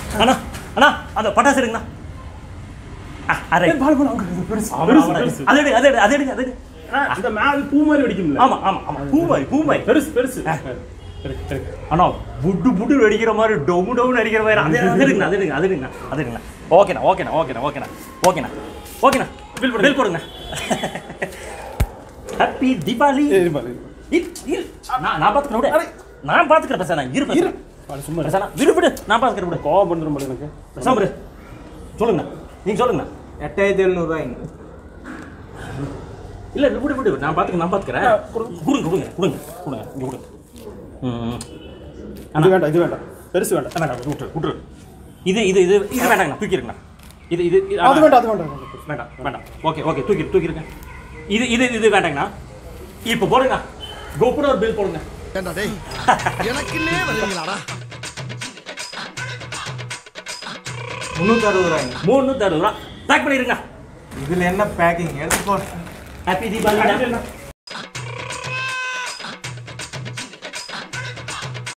அண்ணா அண்ணா அந்த பட்டாசு எடுங்கண்ணா ஆ, அரை. பால் பால் அங்க இருக்கு, பெருசு ஆமா, பெருசு, ஆமா, பெருசு அது எடு, அது எடு, அது எடுங்க, அது எடுங்க. ஆ, இந்த மேல பூ மாதிரி வெடிக்கும்ல ஆமா ஆமா ஆமா பூமாய் பூமாய் பெருசு பெருசு இருக்கு, இருக்கு. அண்ணா புட்டு புட்டு அடிக்கிற மாதிரி டொமு டொமுன்னு அடிக்கிற மாதிரி அது அது எடுங்க அது எடுங்க அது எடுங்க அது எடுங்க ஓகேண்ணா ஓகேண்ணா ஓகேண்ணா ஓகேண்ணா ஓகேண்ணா ஓகேண்ணா பில் போடுங்க பில் போடுங்க ஹாப்பி தீபாவளி ஏய், இரு பாரு, இரு. இரு, இரு. நான் நான் பார்த்துக்கிறேன் விடு நான் பார்த்துக்கிறேன் பிரசனா இரு இரு. பிரசனா பாரு, சும்மா இரு. பிரசனா விடு விடு நான் பார்த்துக்கிறேன் விடு கோவம் பண்ணுற மாதிரி எனக்கு பிரசனா விடு சொல்லுங்கண்ணா நீங்கள் சொல்லுங்கண்ணா எட்டாயிரத்தி எழுநூறுவாய்ங்க இல்ல இல்ல, விடு விடு நான் பாத்துக்க நான் பாத்துக்கிறேன் கொடுங்க கொடுங்க கொடுங்க கொடுங்க இங்க கொடுங்க ம் இது வேண்டாம் இது வேண்டாம் பெருசு வேண்டாம் வேண்டாம் விட்டுரு விட்டுரு இது இது இது இது வேண்டாங்கண்ணா தூக்கிருங்கண்ணா இது இது இது- அது வேண்டாம் அது வேண்டாம் வேண்டாம் வேண்டாம் ஓகே ஓகே தூக்கி தூக்கிருங்க இது இது இது வேண்டாங்கண்ணா இப்போ போடுங்க கோபுரம் ஒரு பில் போடுங்க ஏண்டா டேய் எனக்குன்னே வருவீங்களாடா முந்நூற்றி அறுபது ரூபாய்ங்க மூணு அறுபது ரூபா பேக் பண்ணிருங்க இதில் என்ன பேக்கிங் எடுத்து போ ஹாப்பி தீபாவளி